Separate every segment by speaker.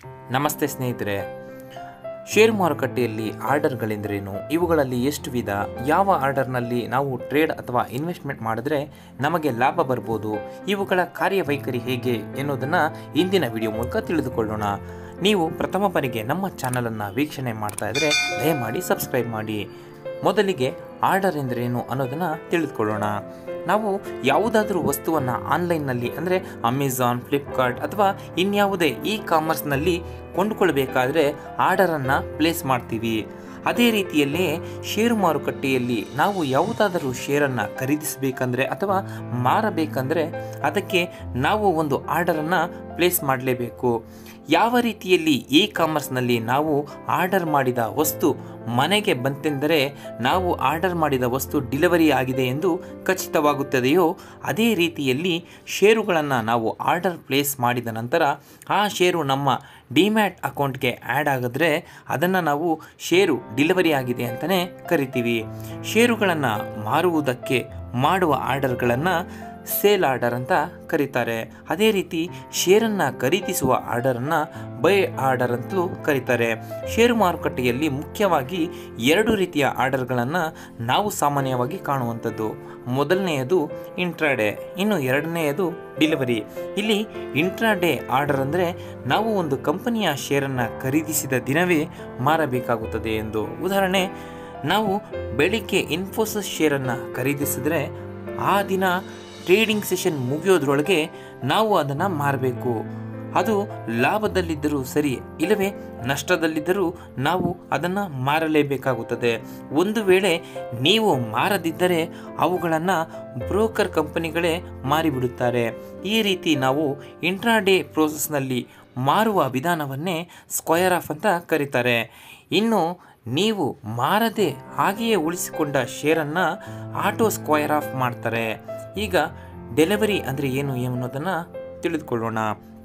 Speaker 1: ನಮಸ್ತೆ ಸ್ನೇಹಿತರೆ ಷೇರು ಮಾರುಕಟ್ಟೆಯಲ್ಲಿ ಆರ್ಡರ್ಗಳೆಂದರೇನು ಇವುಗಳಲ್ಲಿ ಎಷ್ಟು ವಿಧ ಯಾವ ಆರ್ಡರ್ನಲ್ಲಿ ನಾವು ಟ್ರೇಡ್ ಅಥವಾ ಇನ್ವೆಸ್ಟ್ಮೆಂಟ್ ಮಾಡಿದ್ರೆ ನಮಗೆ ಲಾಭ ಬರ್ಬೋದು ಇವುಗಳ ಕಾರ್ಯವೈಖರಿ ಹೇಗೆ ಎನ್ನುವುದನ್ನು ಇಂದಿನ ವಿಡಿಯೋ ಮೂಲಕ ತಿಳಿದುಕೊಳ್ಳೋಣ ನೀವು ಪ್ರಥಮ ಬಾರಿಗೆ ನಮ್ಮ ಚಾನಲನ್ನು ವೀಕ್ಷಣೆ ಮಾಡ್ತಾ ಇದ್ದರೆ ದಯಮಾಡಿ ಸಬ್ಸ್ಕ್ರೈಬ್ ಮಾಡಿ ಮೊದಲಿಗೆ ಆರ್ಡರ್ ಎಂದರೇನು ಅನ್ನೋದನ್ನು ತಿಳಿದುಕೊಳ್ಳೋಣ ನಾವು ಯಾವುದಾದ್ರೂ ವಸ್ತುವನ್ನು ಆನ್ಲೈನ್ನಲ್ಲಿ ಅಂದರೆ ಅಮೆಝಾನ್ ಫ್ಲಿಪ್ಕಾರ್ಟ್ ಅಥವಾ ಇನ್ಯಾವುದೇ ಇ ಕಾಮರ್ಸ್ನಲ್ಲಿ ಕೊಂಡುಕೊಳ್ಬೇಕಾದ್ರೆ ಆರ್ಡರನ್ನು ಪ್ಲೇಸ್ ಮಾಡ್ತೀವಿ ಅದೇ ರೀತಿಯಲ್ಲೇ ಷೇರು ಮಾರುಕಟ್ಟೆಯಲ್ಲಿ ನಾವು ಯಾವುದಾದರೂ ಶೇರನ್ನು ಖರೀದಿಸಬೇಕಂದ್ರೆ ಅಥವಾ ಮಾರಬೇಕಂದ್ರೆ ಅದಕ್ಕೆ ನಾವು ಒಂದು ಆರ್ಡರನ್ನು ಪ್ಲೇಸ್ ಮಾಡಲೇಬೇಕು ಯಾವ ರೀತಿಯಲ್ಲಿ ಇ ಕಾಮರ್ಸ್ನಲ್ಲಿ ನಾವು ಆರ್ಡರ್ ಮಾಡಿದ ವಸ್ತು ಮನೆಗೆ ಬಂತೆಂದರೆ ನಾವು ಆರ್ಡರ್ ಮಾಡಿದ ವಸ್ತು ಡಿಲಿವರಿ ಆಗಿದೆ ಎಂದು ಖಚಿತವಾಗುತ್ತದೆಯೋ ಅದೇ ರೀತಿಯಲ್ಲಿ ಷೇರುಗಳನ್ನು ನಾವು ಆರ್ಡರ್ ಪ್ಲೇಸ್ ಮಾಡಿದ ನಂತರ ಆ ಷೇರು ನಮ್ಮ ಡಿಮ್ಯಾಟ್ ಅಕೌಂಟ್ಗೆ ಆ್ಯಡ್ ಆಗಿದ್ರೆ ಅದನ್ನು ನಾವು ಷೇರು ಡಿಲಿವರಿ ಆಗಿದೆ ಅಂತಲೇ ಕರಿತೀವಿ ಷೇರುಗಳನ್ನು ಮಾರುವುದಕ್ಕೆ ಮಾಡುವ ಆರ್ಡರ್ಗಳನ್ನು ಸೇಲ್ ಆರ್ಡರ್ ಅಂತ ಕರೀತಾರೆ ಅದೇ ರೀತಿ ಶೇರನ್ನು ಖರೀದಿಸುವ ಆರ್ಡರನ್ನು ಬೈ ಆರ್ಡರ್ ಅಂತಲೂ ಕರೀತಾರೆ ಷೇರು ಮಾರುಕಟ್ಟೆಯಲ್ಲಿ ಮುಖ್ಯವಾಗಿ ಎರಡು ರೀತಿಯ ಆರ್ಡರ್ಗಳನ್ನು ನಾವು ಸಾಮಾನ್ಯವಾಗಿ ಕಾಣುವಂಥದ್ದು ಮೊದಲನೆಯದು ಇಂಟ್ರಾಡೇ ಇನ್ನು ಎರಡನೆಯದು ಡಿಲಿವರಿ ಇಲ್ಲಿ ಇಂಟ್ರಾಡೇ ಆರ್ಡರ್ ಅಂದರೆ ನಾವು ಒಂದು ಕಂಪನಿಯ ಶೇರನ್ನು ಖರೀದಿಸಿದ ದಿನವೇ ಮಾರಬೇಕಾಗುತ್ತದೆ ಎಂದು ಉದಾಹರಣೆ ನಾವು ಬೆಳಿಗ್ಗೆ ಇನ್ಫೋಸಿಸ್ ಶೇರನ್ನು ಖರೀದಿಸಿದ್ರೆ ಆ ದಿನ ಟ್ರೇಡಿಂಗ್ ಸೆಷನ್ ಮುಗಿಯೋದ್ರೊಳಗೆ ನಾವು ಅದನ್ನು ಮಾರಬೇಕು ಅದು ಲಾಭದಲ್ಲಿದ್ದರೂ ಸರಿ ಇಲ್ಲವೇ ನಷ್ಟದಲ್ಲಿದ್ದರೂ ನಾವು ಅದನ್ನು ಮಾರಲೇಬೇಕಾಗುತ್ತದೆ ಒಂದು ವೇಳೆ ನೀವು ಮಾರದಿದ್ದರೆ ಅವುಗಳನ್ನು ಬ್ರೋಕರ್ ಕಂಪನಿಗಳೇ ಮಾರಿಬಿಡುತ್ತಾರೆ ಈ ರೀತಿ ನಾವು ಇಂಟ್ರಾಡೇ ಪ್ರೋಸೆಸ್ನಲ್ಲಿ ಮಾರುವ ವಿಧಾನವನ್ನೇ ಸ್ಕ್ವಯರ್ ಆಫ್ ಅಂತ ಕರೀತಾರೆ ಇನ್ನು ನೀವು ಮಾರದೆ ಹಾಗೆಯೇ ಉಳಿಸಿಕೊಂಡ ಶೇರನ್ನು ಆಟೋ ಸ್ಕ್ವಯರ್ ಆಫ್ ಮಾಡ್ತಾರೆ ಈಗ ಡೆಲಿವರಿ ಅಂದರೆ ಏನು ಅನ್ನೋದನ್ನು ತಿಳಿದುಕೊಳ್ಳೋಣ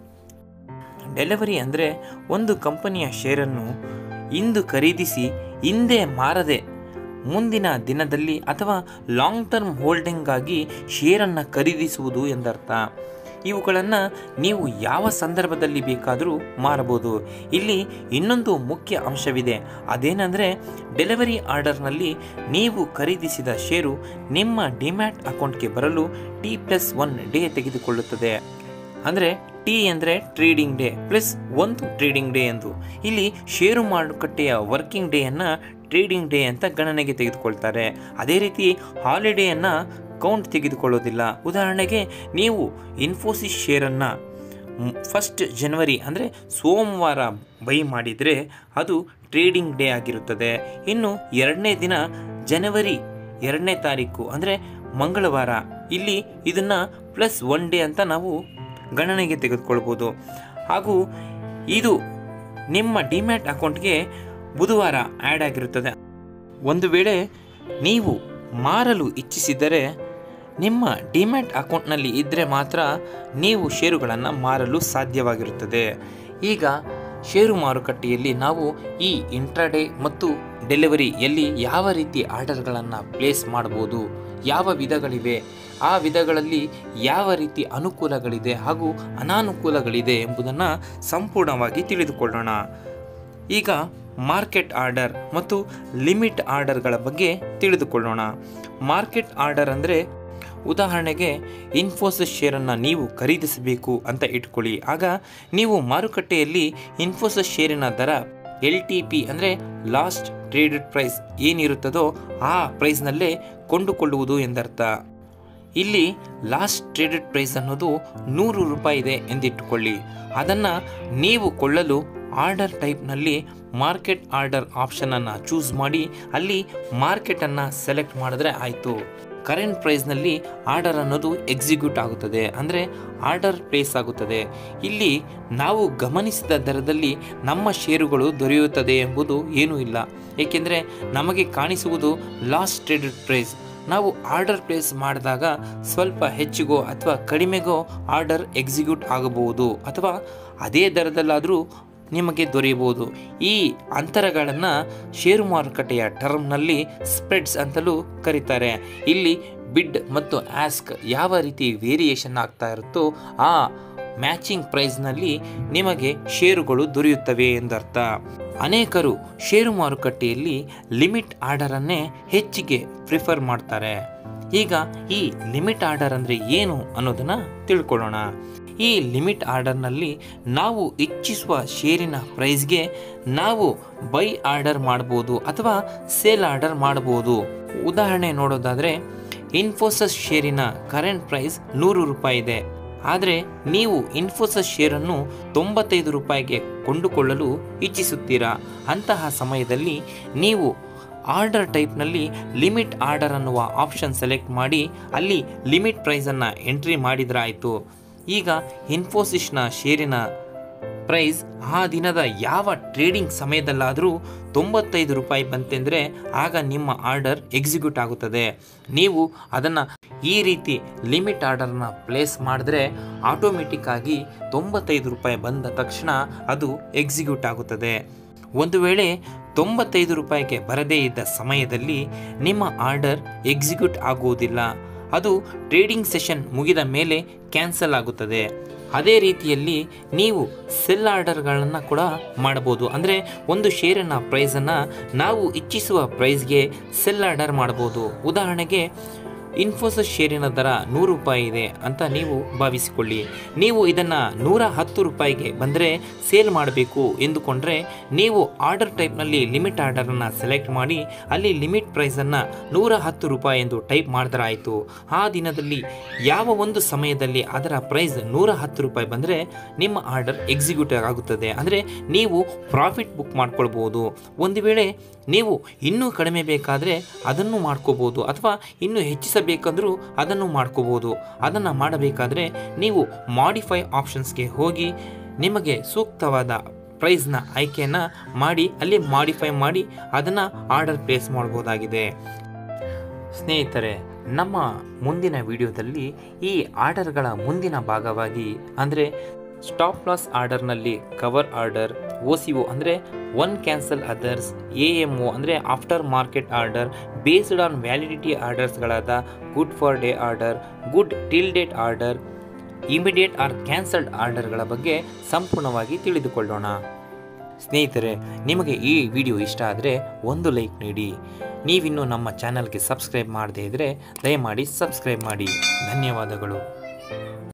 Speaker 1: ಡೆಲಿವರಿ ಅಂದರೆ ಒಂದು ಕಂಪನಿಯ ಶೇರನ್ನು ಇಂದು ಖರೀದಿಸಿ ಹಿಂದೆ ಮಾರದೆ ಮುಂದಿನ ದಿನದಲ್ಲಿ ಅಥವಾ ಲಾಂಗ್ ಟರ್ಮ್ ಹೋಲ್ಡಿಂಗಾಗಿ ಶೇರನ್ನು ಖರೀದಿಸುವುದು ಎಂದರ್ಥ ಇವುಗಳನ್ನು ನೀವು ಯಾವ ಸಂದರ್ಭದಲ್ಲಿ ಬೇಕಾದರೂ ಮಾರಬಹುದು ಇಲ್ಲಿ ಇನ್ನೊಂದು ಮುಖ್ಯ ಅಂಶವಿದೆ ಅದೇನೆಂದರೆ ಡೆಲಿವರಿ ಆರ್ಡರ್ನಲ್ಲಿ ನೀವು ಖರೀದಿಸಿದ ಷೇರು ನಿಮ್ಮ ಡಿಮ್ಯಾಟ್ ಅಕೌಂಟ್ಗೆ ಬರಲು ಟಿ ಪ್ಲಸ್ ಒನ್ ಡೇ ತೆಗೆದುಕೊಳ್ಳುತ್ತದೆ ಅಂದರೆ ಟಿ ಅಂದರೆ ಟ್ರೇಡಿಂಗ್ ಡೇ ಪ್ಲಸ್ ಒಂದು ಟ್ರೇಡಿಂಗ್ ಡೇ ಎಂದು ಇಲ್ಲಿ ಷೇರು ಮಾರುಕಟ್ಟೆಯ ವರ್ಕಿಂಗ್ ಡೇಯನ್ನು ಟ್ರೇಡಿಂಗ್ ಡೇ ಅಂತ ಗಣನೆಗೆ ತೆಗೆದುಕೊಳ್ತಾರೆ ಅದೇ ರೀತಿ ಹಾಲಿಡೇಯನ್ನು ಕೌಂಟ್ ತೆಗೆದುಕೊಳ್ಳೋದಿಲ್ಲ ಉದಾಹರಣೆಗೆ ನೀವು ಇನ್ಫೋಸಿಸ್ ಶೇರನ್ನು ಫಸ್ಟ್ ಜನವರಿ ಅಂದರೆ ಸೋಮವಾರ ಬೈ ಮಾಡಿದರೆ ಅದು ಟ್ರೇಡಿಂಗ್ ಡೇ ಆಗಿರುತ್ತದೆ ಇನ್ನು ಎರಡನೇ ದಿನ ಜನವರಿ ಎರಡನೇ ತಾರೀಕು ಅಂದರೆ ಮಂಗಳವಾರ ಇಲ್ಲಿ ಇದನ್ನು ಪ್ಲಸ್ ಒನ್ ಡೇ ಅಂತ ನಾವು ಗಣನೆಗೆ ತೆಗೆದುಕೊಳ್ಬೋದು ಹಾಗೂ ಇದು ನಿಮ್ಮ ಡಿಮ್ಯಾಟ್ ಅಕೌಂಟ್ಗೆ ಬುಧವಾರ ಆ್ಯಡ್ ಆಗಿರುತ್ತದೆ ಒಂದು ವೇಳೆ ನೀವು ಮಾರಲು ಇಚ್ಛಿಸಿದರೆ ನಿಮ್ಮ ಡಿಮ್ಯಾಟ್ ಅಕೌಂಟ್ನಲ್ಲಿ ಇದ್ದರೆ ಮಾತ್ರ ನೀವು ಷೇರುಗಳನ್ನು ಮಾರಲು ಸಾಧ್ಯವಾಗಿರುತ್ತದೆ ಈಗ ಷೇರು ಮಾರುಕಟ್ಟೆಯಲ್ಲಿ ನಾವು ಈ ಇಂಟ್ರಾಡೇ ಮತ್ತು ಡೆಲಿವರಿಯಲ್ಲಿ ಯಾವ ರೀತಿ ಆರ್ಡರ್ಗಳನ್ನು ಪ್ಲೇಸ್ ಮಾಡ್ಬೋದು ಯಾವ ವಿಧಗಳಿವೆ ಆ ವಿಧಗಳಲ್ಲಿ ಯಾವ ರೀತಿ ಅನುಕೂಲಗಳಿದೆ ಹಾಗೂ ಅನಾನುಕೂಲಗಳಿದೆ ಎಂಬುದನ್ನು ಸಂಪೂರ್ಣವಾಗಿ ತಿಳಿದುಕೊಳ್ಳೋಣ ಈಗ ಮಾರ್ಕೆಟ್ ಆರ್ಡರ್ ಮತ್ತು ಲಿಮಿಟ್ ಆರ್ಡರ್ಗಳ ಬಗ್ಗೆ ತಿಳಿದುಕೊಳ್ಳೋಣ ಮಾರ್ಕೆಟ್ ಆರ್ಡರ್ ಅಂದರೆ ಉದಾಹರಣೆಗೆ ಇನ್ಫೋಸಿಸ್ ಶೇರನ್ನು ನೀವು ಖರೀದಿಸಬೇಕು ಅಂತ ಇಟ್ಕೊಳ್ಳಿ ಆಗ ನೀವು ಮಾರುಕಟ್ಟೆಯಲ್ಲಿ ಇನ್ಫೋಸಿಸ್ ಶೇರಿನ ದರ ಎಲ್ ಟಿ ಪಿ ಅಂದರೆ ಲಾಸ್ಟ್ ಟ್ರೇಡೆಡ್ ಪ್ರೈಸ್ ಏನಿರುತ್ತದೋ ಆ ಪ್ರೈಸ್ನಲ್ಲೇ ಕೊಂಡುಕೊಳ್ಳುವುದು ಎಂದರ್ಥ ಇಲ್ಲಿ ಲಾಸ್ಟ್ ಟ್ರೇಡೆಡ್ ಪ್ರೈಸ್ ಅನ್ನೋದು ನೂರು ರೂಪಾಯಿ ಇದೆ ಎಂದಿಟ್ಟುಕೊಳ್ಳಿ ಅದನ್ನು ನೀವು ಕೊಳ್ಳಲು ಆರ್ಡರ್ ಟೈಪ್ನಲ್ಲಿ ಮಾರ್ಕೆಟ್ ಆರ್ಡರ್ ಆಪ್ಷನನ್ನು ಚೂಸ್ ಮಾಡಿ ಅಲ್ಲಿ ಮಾರ್ಕೆಟನ್ನು ಸೆಲೆಕ್ಟ್ ಮಾಡಿದ್ರೆ ಆಯಿತು ಕರೆಂಟ್ ಪ್ರೈಸ್ನಲ್ಲಿ ಆರ್ಡರ್ ಅನ್ನೋದು ಎಕ್ಸಿಕ್ಯೂಟ್ ಆಗುತ್ತದೆ ಅಂದರೆ ಆರ್ಡರ್ ಪ್ಲೇಸ್ ಆಗುತ್ತದೆ ಇಲ್ಲಿ ನಾವು ಗಮನಿಸಿದ ದರದಲ್ಲಿ ನಮ್ಮ ಷೇರುಗಳು ದೊರೆಯುತ್ತದೆ ಎಂಬುದು ಏನೂ ಇಲ್ಲ ಏಕೆಂದರೆ ನಮಗೆ ಕಾಣಿಸುವುದು ಲಾಸ್ಟ್ ಟ್ರೇಡೆಡ್ ಪ್ರೈಸ್ ನಾವು ಆರ್ಡರ್ ಪ್ಲೇಸ್ ಮಾಡಿದಾಗ ಸ್ವಲ್ಪ ಹೆಚ್ಚಿಗೋ ಅಥವಾ ಕಡಿಮೆಗೋ ಆರ್ಡರ್ ಎಕ್ಸಿಕ್ಯೂಟ್ ಆಗಬಹುದು ಅಥವಾ ಅದೇ ದರದಲ್ಲಾದರೂ ನಿಮಗೆ ದೊರೆಯಬಹುದು ಈ ಅಂತರಗಳನ್ನು ಷೇರು ಮಾರುಕಟ್ಟೆಯ ಟರ್ಮ್ನಲ್ಲಿ ಸ್ಪ್ರೆಡ್ಸ್ ಅಂತಲೂ ಕರೀತಾರೆ ಇಲ್ಲಿ ಬಿಡ್ ಮತ್ತು ಆಸ್ಕ್ ಯಾವ ರೀತಿ ವೇರಿಯೇಷನ್ ಆಗ್ತಾ ಇರುತ್ತೋ ಆ ಮ್ಯಾಚಿಂಗ್ ಪ್ರೈಸ್ನಲ್ಲಿ ನಿಮಗೆ ಷೇರುಗಳು ದೊರೆಯುತ್ತವೆ ಎಂದರ್ಥ ಅನೇಕರು ಷೇರು ಮಾರುಕಟ್ಟೆಯಲ್ಲಿ ಲಿಮಿಟ್ ಆರ್ಡರನ್ನೇ ಹೆಚ್ಚಿಗೆ ಪ್ರಿಫರ್ ಮಾಡ್ತಾರೆ ಈಗ ಈ ಲಿಮಿಟ್ ಆರ್ಡರ್ ಅಂದರೆ ಏನು ಅನ್ನೋದನ್ನು ತಿಳ್ಕೊಳ್ಳೋಣ ಈ ಲಿಮಿಟ್ ಆರ್ಡರ್ನಲ್ಲಿ ನಾವು ಇಚ್ಛಿಸುವ ಷೇರಿನ ಪ್ರೈಸ್ಗೆ ನಾವು ಬೈ ಆರ್ಡರ್ ಮಾಡ್ಬೋದು ಅಥವಾ ಸೇಲ್ ಆರ್ಡರ್ ಮಾಡ್ಬೋದು ಉದಾಹರಣೆ ನೋಡೋದಾದರೆ ಇನ್ಫೋಸಿಸ್ ಶೇರಿನ ಕರೆಂಟ್ ಪ್ರೈಸ್ ನೂರು ರೂಪಾಯಿ ಇದೆ ಆದರೆ ನೀವು ಇನ್ಫೋಸಿಸ್ ಶೇರನ್ನು ತೊಂಬತ್ತೈದು ರೂಪಾಯಿಗೆ ಕೊಂಡುಕೊಳ್ಳಲು ಇಚ್ಛಿಸುತ್ತೀರಾ ಅಂತಹ ಸಮಯದಲ್ಲಿ ನೀವು ಆರ್ಡರ್ ಟೈಪ್ನಲ್ಲಿ ಲಿಮಿಟ್ ಆರ್ಡರ್ ಅನ್ನುವ ಆಪ್ಷನ್ ಸೆಲೆಕ್ಟ್ ಮಾಡಿ ಅಲ್ಲಿ ಲಿಮಿಟ್ ಪ್ರೈಸನ್ನು ಎಂಟ್ರಿ ಮಾಡಿದ್ರಾಯಿತು ಈಗ ಇನ್ಫೋಸಿಸ್ನ ಶೇರಿನ ಪ್ರೈಸ್ ಆ ದಿನದ ಯಾವ ಟ್ರೇಡಿಂಗ್ ಸಮಯದಲ್ಲಾದರೂ ತೊಂಬತ್ತೈದು ರೂಪಾಯಿ ಬಂತೆಂದರೆ ಆಗ ನಿಮ್ಮ ಆರ್ಡರ್ ಎಕ್ಸಿಕ್ಯೂಟ್ ಆಗುತ್ತದೆ ನೀವು ಅದನ್ನು ಈ ರೀತಿ ಲಿಮಿಟ್ ಆರ್ಡರ್ನ ಪ್ಲೇಸ್ ಮಾಡಿದ್ರೆ ಆಟೋಮೆಟಿಕ್ ಆಗಿ ತೊಂಬತ್ತೈದು ರೂಪಾಯಿ ಬಂದ ತಕ್ಷಣ ಅದು ಎಕ್ಸಿಕ್ಯೂಟ್ ಆಗುತ್ತದೆ ಒಂದು ವೇಳೆ ತೊಂಬತ್ತೈದು ರೂಪಾಯಿಗೆ ಬರದೇ ಇದ್ದ ಸಮಯದಲ್ಲಿ ನಿಮ್ಮ ಆರ್ಡರ್ ಎಕ್ಸಿಕ್ಯೂಟ್ ಆಗುವುದಿಲ್ಲ ಅದು ಟ್ರೇಡಿಂಗ್ ಸೆಷನ್ ಮುಗಿದ ಮೇಲೆ ಕ್ಯಾನ್ಸಲ್ ಆಗುತ್ತದೆ ಅದೇ ರೀತಿಯಲ್ಲಿ ನೀವು ಸೆಲ್ ಆರ್ಡರ್ಗಳನ್ನು ಕೂಡ ಮಾಡ್ಬೋದು ಅಂದರೆ ಒಂದು ಶೇರಿನ ಪ್ರೈಸನ್ನು ನಾವು ಇಚ್ಛಿಸುವ ಪ್ರೈಸ್ಗೆ ಸೆಲ್ ಆರ್ಡರ್ ಮಾಡ್ಬೋದು ಉದಾಹರಣೆಗೆ ಇನ್ಫೋಸಿಸ್ ಶೇರಿನ ದರ ನೂರು ರೂಪಾಯಿ ಇದೆ ಅಂತ ನೀವು ಭಾವಿಸಿಕೊಳ್ಳಿ ನೀವು ಇದನ್ನು ನೂರ ಹತ್ತು ರೂಪಾಯಿಗೆ ಬಂದರೆ ಸೇಲ್ ಮಾಡಬೇಕು ಎಂದುಕೊಂಡ್ರೆ ನೀವು ಆರ್ಡರ್ ಟೈಪ್ನಲ್ಲಿ ಲಿಮಿಟ್ ಆರ್ಡರನ್ನು ಸೆಲೆಕ್ಟ್ ಮಾಡಿ ಅಲ್ಲಿ ಲಿಮಿಟ್ ಪ್ರೈಸನ್ನು ನೂರ ಹತ್ತು ರೂಪಾಯಿ ಎಂದು ಟೈಪ್ ಮಾಡಿದ್ರೆ ಆಯಿತು ಆ ದಿನದಲ್ಲಿ ಯಾವ ಒಂದು ಸಮಯದಲ್ಲಿ ಅದರ ಪ್ರೈಸ್ ನೂರ ಹತ್ತು ರೂಪಾಯಿ ಬಂದರೆ ನಿಮ್ಮ ಆರ್ಡರ್ ಎಕ್ಸಿಕ್ಯೂಟ್ ಆಗುತ್ತದೆ ಅಂದರೆ ನೀವು ಪ್ರಾಫಿಟ್ ಬುಕ್ ಮಾಡ್ಕೊಳ್ಬೋದು ಒಂದು ವೇಳೆ ನೀವು ಇನ್ನೂ ಕಡಿಮೆ ಬೇಕಾದರೆ ಅದನ್ನು ಮಾಡ್ಕೋಬೋದು ಅಥವಾ ಇನ್ನೂ ಹೆಚ್ಚಿಸಬೇಕಂದ್ರೂ ಅದನ್ನು ಮಾಡ್ಕೋಬೋದು ಅದನ್ನು ಮಾಡಬೇಕಾದ್ರೆ ನೀವು ಮಾಡಿಫೈ ಆಪ್ಷನ್ಸ್ಗೆ ಹೋಗಿ ನಿಮಗೆ ಸೂಕ್ತವಾದ ಪ್ರೈಸ್ನ ಆಯ್ಕೆಯನ್ನು ಮಾಡಿ ಅಲ್ಲಿ ಮಾಡಿಫೈ ಮಾಡಿ ಅದನ್ನು ಆರ್ಡರ್ ಪ್ಲೇಸ್ ಮಾಡ್ಬೋದಾಗಿದೆ ಸ್ನೇಹಿತರೆ ನಮ್ಮ ಮುಂದಿನ ವಿಡಿಯೋದಲ್ಲಿ ಈ ಆರ್ಡರ್ಗಳ ಮುಂದಿನ ಭಾಗವಾಗಿ ಅಂದರೆ ಸ್ಟಾಪ್ ಲಾಸ್ ಆರ್ಡರ್ನಲ್ಲಿ cover order O C O ಅಂದರೆ one cancel others A M O ಅಂದರೆ after market order based on validity ಆರ್ಡರ್ಸ್ಗಳಾದ good for day order good till date order immediate or cancelled ಆರ್ಡರ್ಗಳ ಬಗ್ಗೆ ಸಂಪೂರ್ಣವಾಗಿ ತಿಳಿದುಕೊಳ್ಳೋಣ ಸ್ನೇಹಿತರೆ ನಿಮಗೆ ಈ ವಿಡಿಯೋ ಇಷ್ಟ ಆದರೆ ಒಂದು ಲೈಕ್ ನೀಡಿ ನೀವಿನ್ನೂ ನಮ್ಮ ಚಾನಲ್ಗೆ ಸಬ್ಸ್ಕ್ರೈಬ್ ಮಾಡದೇ ಇದ್ದರೆ ದಯಮಾಡಿ ಸಬ್ಸ್ಕ್ರೈಬ್ ಮಾಡಿ ಧನ್ಯವಾದಗಳು